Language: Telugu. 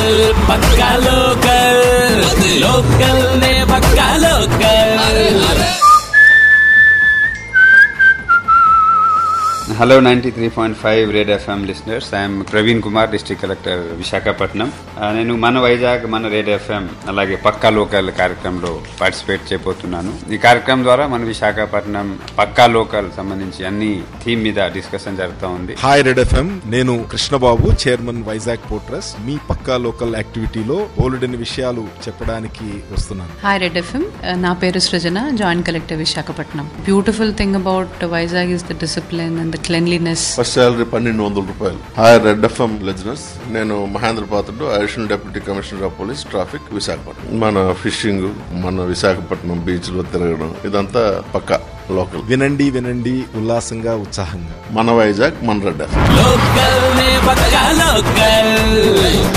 పక్కా లోకల్ లోకల్ నే పక్కా local hello ninety three point five red FM listeners I'm Praveen Kumar district collector Visakhapatnam ఆ, నేను మన వైజాగ్ మన రేడ్ ఎఫ్ఎం అలాగే పక్కా లోకల్ కార్యక్రమంలో పార్టిసిపేట్ చేయబోతున్నాను ఈ కార్యక్రమం ద్వారా మన విశాఖపట్నం పక్కా లోకల్ సంబంధించి అన్ని థీమ్ మీద డిస్కషన్ జరుగుతూ ఉంది హాయ్ రెడ్ ఎఫ్ఎం నేను కృష్ణబాబు చైర్మన్ వైజాగ్ పోర్ట్రస్ మీ పక్కా లోకల్ యాక్టివిటీలో బోలెడని విషయాలు చెప్పడానికి వస్తున్నాను హాయ్ రెడ్ ఎఫ్ఎం నా పేరు Srujana joint collector Visakhapatnam beautiful thing about Vizag is the discipline and the cleanliness first salary పన్నెండు వందల రూపాయలు హాయ్ రెడ్ ఎఫ్ఎం లిజనర్స్ నేను Mahendra Patrudu additional deputy commissioner of police traffic Visakhapatnam మన ఫిషింగ్ మన విశాఖపట్నం బీచ్ లో తిరగడం ఇదంతా పక్క లోకల్ వినండి వినండి ఉల్లాసంగా ఉత్సాహంగా మన వైజాగ్ మన రెడ్ ఎఫ్ఎం లోకల్ నే పక్కా లోకల్